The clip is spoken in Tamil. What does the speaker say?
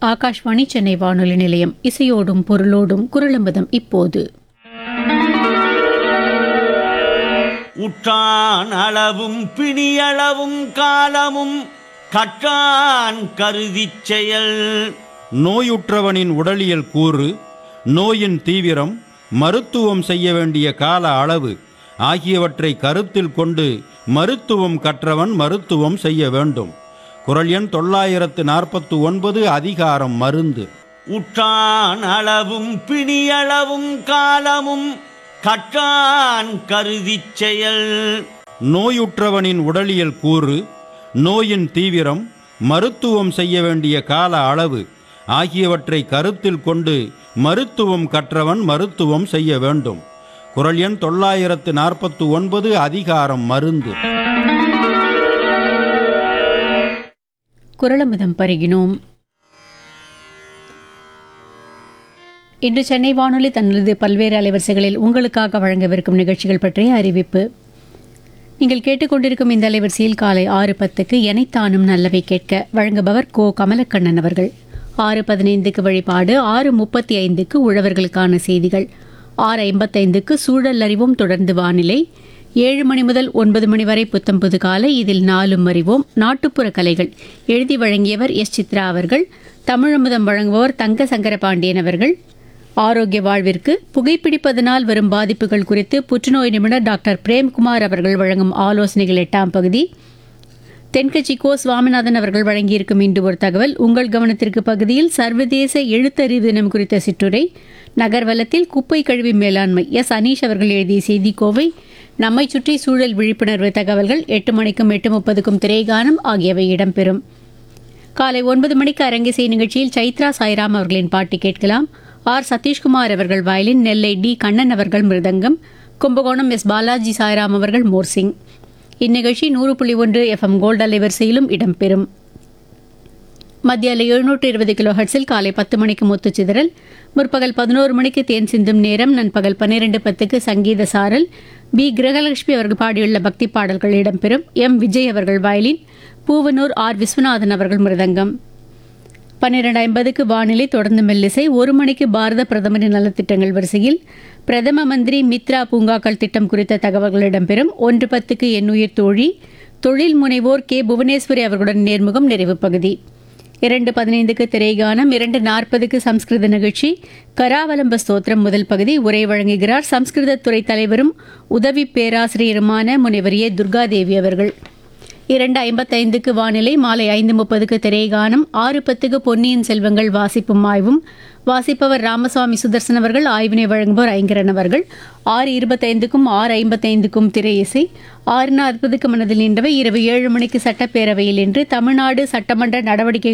ஆகாஷ்வாணி சென்னை வானொலி நிலையம் இசையோடும் பொருளோடும் குரலம்பதம் இப்போது உற்றான் அளவும் பிணியளவும் காலமும் கற்றான் கருதிச் செயல் நோயுற்றவனின் உடலியல் கூறு நோயின் தீவிரம் மருத்துவம் செய்ய வேண்டிய கால அளவு ஆகியவற்றை கருத்தில் கொண்டு மருத்துவம் கற்றவன் மருத்துவம் செய்ய வேண்டும் குரல் எண் தொள்ளாயிரத்து நாற்பத்து ஒன்பது அதிகாரம் மருந்து உற்றான் அளவும் பிணியளவும் காலமும் கற்றான் கருதிச் செயல் நோயுற்றவனின் உடலியல் கூறு நோயின் தீவிரம் மருத்துவம் செய்ய வேண்டிய கால அளவு ஆகியவற்றை கருத்தில் கொண்டு மருத்துவம் கற்றவன் மருத்துவம் செய்ய வேண்டும் குரல் எண் தொள்ளாயிரத்து நாற்பத்து ஒன்பது அதிகாரம் மருந்து குரலம்பதம் பருகினோம் இன்று சென்னை வானொலி தனது பல்வேறு அலைவரிசைகளில் உங்களுக்காக வழங்கவிருக்கும் நிகழ்ச்சிகள் பற்றிய அறிவிப்பு நீங்கள் கேட்டுக்கொண்டிருக்கும் இந்த அலைவரிசையில் காலை ஆறு பத்துக்கு எனைத்தானும் நல்லவை கேட்க வழங்குபவர் கோ கமலக்கண்ணன் அவர்கள் ஆறு பதினைந்துக்கு வழிபாடு ஆறு முப்பத்தி ஐந்துக்கு உழவர்களுக்கான செய்திகள் ஆறு ஐம்பத்தைந்துக்கு சூழல் அறிவும் தொடர்ந்து வானிலை ஏழு மணி முதல் ஒன்பது மணி வரை புத்தம் புது காலை இதில் நாலும் அறிவோம் நாட்டுப்புற கலைகள் எழுதி வழங்கியவர் எஸ் சித்ரா அவர்கள் தமிழமுதம் வழங்குபவர் தங்க சங்கர பாண்டியன் அவர்கள் ஆரோக்கிய வாழ்விற்கு புகைப்பிடிப்பதனால் வரும் பாதிப்புகள் குறித்து புற்றுநோய் நிபுணர் டாக்டர் பிரேம்குமார் அவர்கள் வழங்கும் ஆலோசனைகள் எட்டாம் பகுதி தென்கட்சி கோ சுவாமிநாதன் அவர்கள் வழங்கியிருக்கும் இன்று ஒரு தகவல் உங்கள் கவனத்திற்கு பகுதியில் சர்வதேச எழுத்தறிவு தினம் குறித்த சிற்றுரை நகர்வலத்தில் குப்பை கழிவு மேலாண்மை எஸ் அனீஷ் அவர்கள் எழுதிய செய்திக்கோவை நம்மை சுற்றி சூழல் விழிப்புணர்வு தகவல்கள் எட்டு மணிக்கும் எட்டு முப்பதுக்கும் திரைகானம் ஆகியவை இடம்பெறும் காலை ஒன்பது மணிக்கு அரங்கிசை நிகழ்ச்சியில் சைத்ரா சாய்ராம் அவர்களின் பாட்டு கேட்கலாம் ஆர் சதீஷ்குமார் அவர்கள் வயலின் நெல்லை டி கண்ணன் அவர்கள் மிருதங்கம் கும்பகோணம் எஸ் பாலாஜி சாய்ராம் அவர்கள் மோர்சிங் இந்நிகழ்ச்சி நூறு புள்ளி ஒன்று எஃப்எம் கோல்டு அலைவரிசையிலும் இடம்பெறும் மத்தியால எழுநூற்று இருபது கிலோ ஹெர்ட்ஸில் காலை பத்து மணிக்கு முத்துச்சிதறல் முற்பகல் பதினோரு மணிக்கு தேன் சிந்தும் நேரம் நண்பகல் பன்னிரண்டு பத்துக்கு சங்கீத சாரல் பி கிரகலட்சுமி அவர்கள் பாடியுள்ள பக்தி பாடல்கள் இடம்பெறும் எம் விஜய் அவர்கள் வயலின் பூவனூர் ஆர் விஸ்வநாதன் அவர்கள் மிருதங்கம் பன்னிரண்டு ஐம்பதுக்கு வானிலை தொடர்ந்து மெல்லிசை ஒரு மணிக்கு பாரத பிரதமரின் நலத்திட்டங்கள் வரிசையில் பிரதம மந்திரி மித்ரா பூங்காக்கள் திட்டம் குறித்த தகவல்கள் இடம்பெறும் ஒன்று பத்துக்கு எண்ணுயிர் தோழி தொழில் முனைவோர் கே புவனேஸ்வரி அவர்களுடன் நேர்முகம் நிறைவு பகுதி இரண்டு பதினைந்துக்கு திரைகானம் இரண்டு நாற்பதுக்கு சம்ஸ்கிருத நிகழ்ச்சி கராவலம்ப ஸ்தோத்திரம் முதல் பகுதி உரை வழங்குகிறார் சம்ஸ்கிருத துறை தலைவரும் உதவி பேராசிரியருமான முனைவர் ஏ துர்காதேவி அவர்கள் இரண்டு ஐம்பத்தைந்துக்கு வானிலை மாலை ஐந்து முப்பதுக்கு திரைகானம் ஆறு பத்துக்கு பொன்னியின் செல்வங்கள் வாசிப்பும் ஆய்வும் வாசிப்பவர் ராமசுவாமி சுதர்சன் அவர்கள் ஆய்வினை வழங்குபவர் ஐங்கரன் அவர்கள் ஆறு இருபத்தைந்துக்கும் ஆறு ஐம்பத்தைந்துக்கும் திரை இசை ஆறு நாற்பதுக்கு மனதில் நின்றவை இரவு ஏழு மணிக்கு சட்டப்பேரவையில் இன்று தமிழ்நாடு சட்டமன்ற நடவடிக்கை